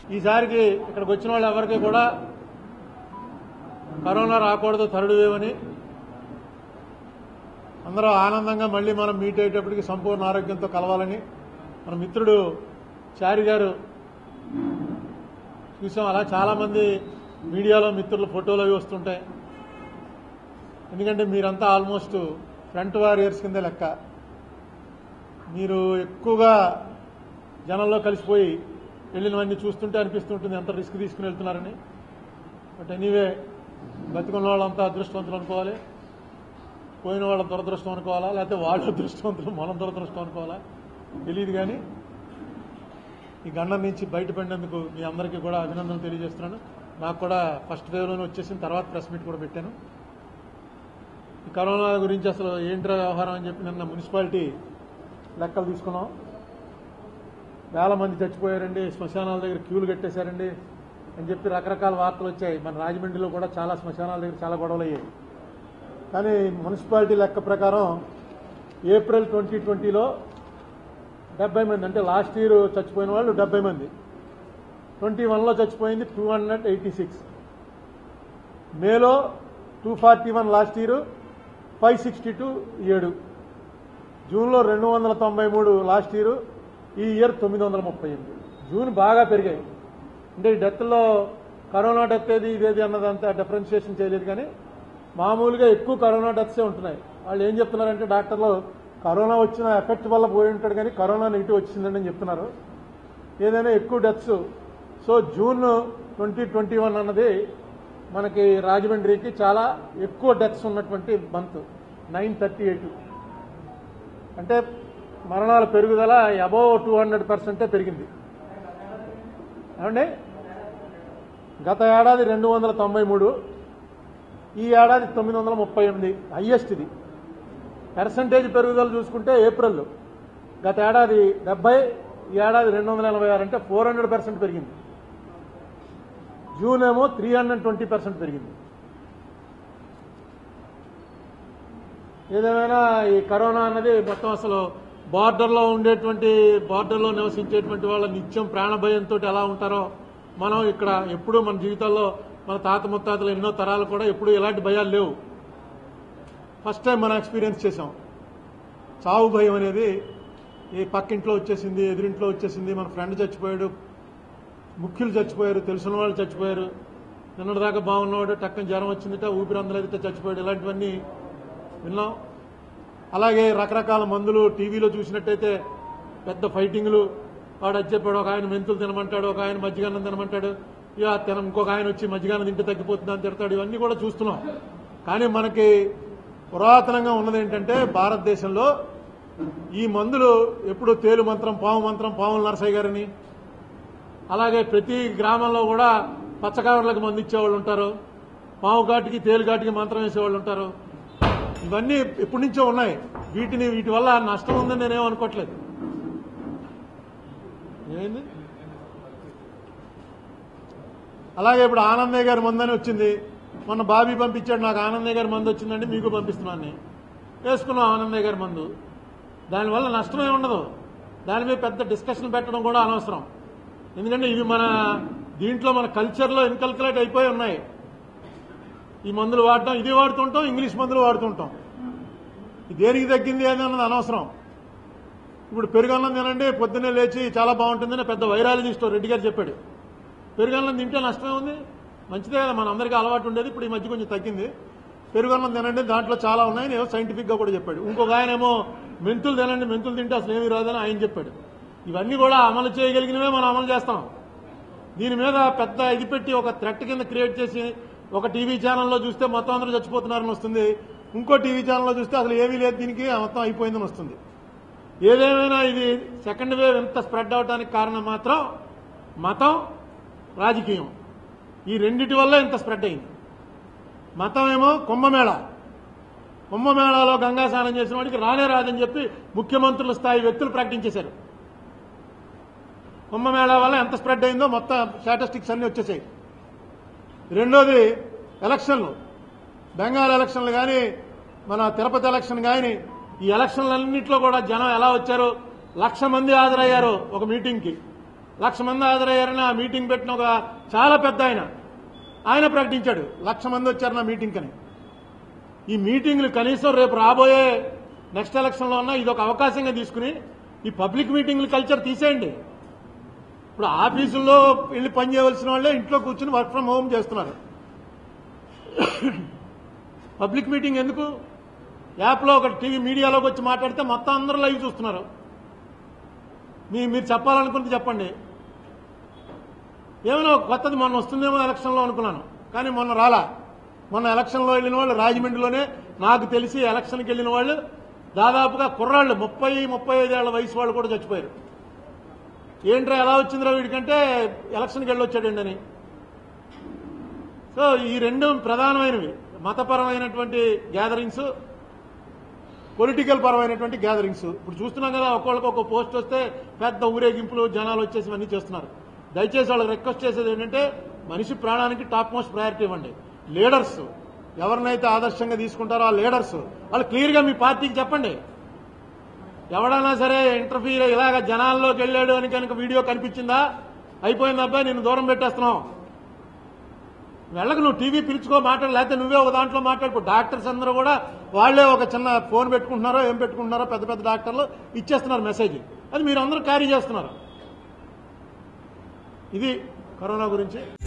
ఈసారికి ఇక్కడికి వచ్చిన వాళ్ళు ఎవరికి కూడా కరోనా రాకూడదు థర్డ్ వేవ్ అని అందరూ ఆనందంగా మళ్ళీ మనం మీట్ అయ్యేటప్పటికి సంపూర్ణ ఆరోగ్యంతో కలవాలని మన మిత్రుడు చారి గారు చూసాం అలా చాలామంది మీడియాలో మిత్రుల ఫోటోలు అవి వస్తుంటాయి ఎందుకంటే మీరంతా ఆల్మోస్ట్ ఫ్రంట్ వారియర్స్ కింద లెక్క మీరు ఎక్కువగా జనంలో కలిసిపోయి వెళ్ళినవన్నీ చూస్తుంటే అనిపిస్తుంటుంది ఎంత రిస్క్ తీసుకుని వెళ్తున్నారని బట్ ఎనీవే బతికున్న వాళ్ళంతా అదృష్టవంతులు అనుకోవాలి పోయిన వాళ్ళ దురదృష్టం అనుకోవాలా లేకపోతే వాళ్ళ అదృష్టవంతులు మనం దురదృష్టం అనుకోవాలా తెలియదు కానీ ఈ గండం నుంచి బయటపడినందుకు మీ అందరికీ కూడా అభినందనలు తెలియజేస్తున్నాను నాకు కూడా ఫస్ట్ వేవ్లోనే వచ్చేసిన తర్వాత ప్రెస్ మీట్ కూడా పెట్టాను ఈ కరోనా గురించి అసలు ఏంట్రా వ్యవహారం అని చెప్పి నిన్న మున్సిపాలిటీ లెక్కలు తీసుకున్నాం వేల మంది చచ్చిపోయారండి శ్మశానాల దగ్గర క్యూలు కట్టేశారండి అని చెప్పి రకరకాల వార్తలు వచ్చాయి మన రాజమండ్రిలో కూడా చాలా శ్మశానాల దగ్గర చాలా గొడవలు అయ్యాయి కానీ మున్సిపాలిటీ లెక్క ప్రకారం ఏప్రిల్ ట్వంటీ ట్వంటీలో డెబ్బై మంది అంటే లాస్ట్ ఇయర్ చచ్చిపోయిన వాళ్ళు డెబ్బై మంది ట్వంటీ వన్లో చచ్చిపోయింది టూ హండ్రెడ్ ఎయిటీ సిక్స్ మేలో two forty one last year five sixty two ఏడు జూన్లో రెండు వందల తొంభై మూడు లాస్ట్ ఇయర్ ఈ ఇయర్ తొమ్మిది వందల ముప్పై ఎనిమిది జూన్ బాగా పెరిగాయి అంటే ఈ డెత్లో కరోనా డెత్ ఏది ఇదేది అన్నదంతా డిఫరెన్షియేషన్ చేయలేదు కానీ మామూలుగా ఎక్కువ కరోనా డెత్సే ఉంటున్నాయి వాళ్ళు ఏం చెప్తున్నారంటే డాక్టర్లు కరోనా వచ్చిన ఎఫెక్ట్ వల్ల పోయి ఉంటాడు కానీ కరోనా నెగిటివ్ వచ్చిందని అని చెప్తున్నారు ఏదైనా ఎక్కువ deaths so June twenty twenty one అన్నది మనకి రాజమండ్రికి చాలా ఎక్కువ డెత్స్ ఉన్నటువంటి మంత్ నైన్ థర్టీ ఎయిట్ అంటే మరణాల పెరుగుదల అబోవ్ టూ హండ్రెడ్ పర్సెంటే పెరిగింది ఏమండి గత ఏడాది రెండు వందల తొంభై మూడు ఈ ఏడాది తొమ్మిది వందల ముప్పై ఎనిమిది హయ్యెస్ట్ ఇది పర్సంటేజ్ పెరుగుదల చూసుకుంటే ఏప్రిల్ గత ఏడాది డెబ్బై ఈ ఏడాది రెండు వందల ఎనభై ఆరు అంటే ఫోర్ హండ్రెడ్ పర్సెంట్ పెరిగింది జూన్ ఏమో త్రీ హండ్రెడ్ ట్వంటీ పర్సెంట్ పెరిగింది ఏదేమైనా ఈ కరోనా అన్నది మొత్తం అసలు బార్డర్లో ఉండేటువంటి బార్డర్లో నివసించేటువంటి వాళ్ళ నిత్యం ప్రాణభయంతో ఎలా ఉంటారో మనం ఇక్కడ ఎప్పుడూ మన జీవితాల్లో మన తాత ముత్తాతలు ఎన్నో తరాలు కూడా ఎప్పుడూ ఎలాంటి భయాలు లేవు ఫస్ట్ టైం మనం ఎక్స్పీరియన్స్ చేసాం చావు భయం అనేది ఈ పక్కింట్లో వచ్చేసింది ఎదురింట్లో వచ్చేసింది మన ఫ్రెండ్ చచ్చిపోయాడు ముఖ్యులు చచ్చిపోయారు తెలిసిన వాళ్ళు చచ్చిపోయారు నిన్నటిదాకా బాగున్నవాడు టక్కన జ్వరం వచ్చిందిట ఊపిరి అందలేదిట చచ్చిపోయాడు ఇలాంటివన్నీ విన్నాం అలాగే రకరకాల మందులు టీవీలో చూసినట్టయితే పెద్ద ఫైటింగ్లు వాడు అది చెప్పాడు ఒక ఆయన మెంతులు తినమంటాడు ఒక ఆయన మజ్జిగన్నం తినమంటాడు ఇక తిన ఇంకొక ఆయన వచ్చి మజ్జిగన్నం తింటే తగ్గిపోతుంది అని తిడతాడు ఇవన్నీ కూడా చూస్తున్నాం కానీ మనకి పురాతనంగా ఉన్నది ఏంటంటే భారతదేశంలో ఈ మందులు ఎప్పుడు తేలు మంత్రం పాము మంత్రం పాముల నరసయ్య గారిని అలాగే ప్రతి గ్రామంలో కూడా పచ్చకావర్లకు మందు ఇచ్చేవాళ్ళు ఉంటారు పాము ఘాటికి తేలు ఘాటికి మంత్రం వేసేవాళ్ళు ఉంటారు ఇవన్నీ ఎప్పటి నుంచో ఉన్నాయి వీటిని వీటి వల్ల నష్టం ఉందని నేనేం అనుకోవట్లేదు ఏంది అలాగే ఇప్పుడు ఆనందయ్య గారి మందని వచ్చింది మొన్న బాబీ పంపించాడు నాకు ఆనందయ్య గారి మందు వచ్చిందండి మీకు పంపిస్తున్నాను నేను. వేసుకున్నాం ఆనందయ్య గారి మందు దానివల్ల నష్టమే ఉండదు దాని మీద పెద్ద డిస్కషన్ పెట్టడం కూడా అనవసరం ఎందుకంటే ఇవి మన దీంట్లో మన కల్చర్లో ఇన్కల్కులేట్ అయిపోయి ఉన్నాయి ఈ మందులు వాడటం ఇది వాడుతుంటాం ఇంగ్లీష్ మందులు వాడుతుంటాం ఇది దేనికి తగ్గింది అని అన్నది అనవసరం ఇప్పుడు పెరుగన్నం తినండి పొద్దున్నే లేచి చాలా బాగుంటుందని పెద్ద వైరాలజిస్ట్ రెడ్డి గారు చెప్పాడు పెరుగన్నం తింటే నష్టమే ఉంది మంచిదే కదా మన అందరికీ అలవాటు ఉండేది ఇప్పుడు ఈ మధ్య కొంచెం తగ్గింది పెరుగన్నం తినండి దాంట్లో చాలా ఉన్నాయి నేను సైంటిఫిక్ గా కూడా చెప్పాడు ఇంకొక ఆయన ఏమో మెంతులు తినండి మెంతులు తింటే అసలు ఏమీ రాదని ఆయన చెప్పాడు ఇవన్నీ కూడా అమలు చేయగలిగినవే మనం అమలు చేస్తాం దీని మీద పెద్ద ఇది పెట్టి ఒక థ్రెట్ కింద క్రియేట్ చేసి ఒక టీవీ ఛానల్లో చూస్తే మొత్తం అందరూ చచ్చిపోతున్నారని వస్తుంది ఇంకో టీవీ ఛానల్లో చూస్తే అసలు ఏమీ లేదు దీనికి మొత్తం అయిపోయిందని వస్తుంది ఏదేమైనా ఇది సెకండ్ వేవ్ ఎంత స్ప్రెడ్ అవడానికి కారణం మాత్రం మతం రాజకీయం ఈ రెండిటి వల్ల ఇంత స్ప్రెడ్ అయింది మతం ఏమో కుంభమేళ కుంభమేళాలో గంగా స్నానం చేసిన వాడికి రానే రాదని చెప్పి ముఖ్యమంత్రుల స్థాయి వ్యక్తులు ప్రకటించేశారు కుంభమేళా వల్ల ఎంత స్ప్రెడ్ అయిందో మొత్తం స్టాటిస్టిక్స్ అన్ని వచ్చేసాయి రెండోది ఎలక్షన్లు బెంగాల్ ఎలక్షన్లు కానీ మన తిరుపతి ఎలక్షన్ కానీ ఈ ఎలక్షన్లన్నింటిలో కూడా జనం ఎలా వచ్చారు లక్ష మంది హాజరయ్యారు ఒక మీటింగ్కి లక్ష మంది హాజరయ్యారని ఆ మీటింగ్ పెట్టిన ఒక చాలా పెద్ద ఆయన ఆయన ప్రకటించాడు లక్ష మంది వచ్చారు నా మీటింగ్ అని ఈ మీటింగ్లు కనీసం రేపు రాబోయే నెక్స్ట్ ఎలక్షన్లో ఉన్న ఇది ఒక అవకాశంగా తీసుకుని ఈ పబ్లిక్ మీటింగ్లు కల్చర్ తీసేయండి ఇప్పుడు ఆఫీసుల్లో వెళ్ళి పని చేయవలసిన వాళ్ళే ఇంట్లో కూర్చుని వర్క్ ఫ్రం హోమ్ చేస్తున్నారు పబ్లిక్ మీటింగ్ ఎందుకు యాప్లో ఒక టీవీ మీడియాలోకి వచ్చి మాట్లాడితే మొత్తం అందరూ లైవ్ చూస్తున్నారు మీ మీరు చెప్పాలనుకుంటే చెప్పండి ఏమైనా ఒక కొత్తది మొన్న వస్తుందేమో ఎలక్షన్లో అనుకున్నాను కానీ మొన్న రాలా మొన్న ఎలక్షన్లో వెళ్ళిన వాళ్ళు రాజమండ్రిలోనే నాకు తెలిసి ఎలక్షన్కి వెళ్ళిన వాళ్ళు దాదాపుగా కుర్రాళ్ళు ముప్పై ముప్పై ఐదేళ్ల వయసు వాళ్ళు కూడా చచ్చిపోయారు ఏంట్రా ఎలా వచ్చిందిరా వీడికంటే ఎలక్షన్కి వెళ్ళొచ్చాడండి అని సో ఈ రెండు ప్రధానమైనవి మతపరమైనటువంటి గ్యాదరింగ్స్ పొలిటికల్ పరమైనటువంటి గ్యాదరింగ్స్ ఇప్పుడు చూస్తున్నాం కదా ఒక్కొక్కరికి ఒక పోస్ట్ వస్తే పెద్ద ఊరేగింపులు జనాలు వచ్చేసి ఇవన్నీ చేస్తున్నారు దయచేసి వాళ్ళకి రిక్వెస్ట్ చేసేది ఏంటంటే మనిషి ప్రాణానికి టాప్ మోస్ట్ ప్రయారిటీ ఇవ్వండి లీడర్స్ ఎవరినైతే ఆదర్శంగా తీసుకుంటారో ఆ లీడర్స్ వాళ్ళు క్లియర్గా మీ పార్టీకి చెప్పండి ఎవడైనా సరే ఇంటర్ఫీర్ ఇలాగ జనాల్లోకి వెళ్ళాడు అని కనుక వీడియో కనిపించిందా అయిపోయింది అబ్బాయి నేను దూరం పెట్టేస్తున్నావు వెళ్ళకు నువ్వు టీవీ పిలుచుకో మాట్లాడు లేకపోతే నువ్వే ఒక దాంట్లో మాట్లాడుకో డాక్టర్స్ అందరూ కూడా వాళ్ళే ఒక చిన్న ఫోన్ పెట్టుకుంటున్నారో ఏం పెట్టుకుంటున్నారో పెద్ద పెద్ద డాక్టర్లు ఇచ్చేస్తున్నారు మెసేజ్ అది మీరు అందరూ క్యారీ చేస్తున్నారు ఇది కరోనా గురించి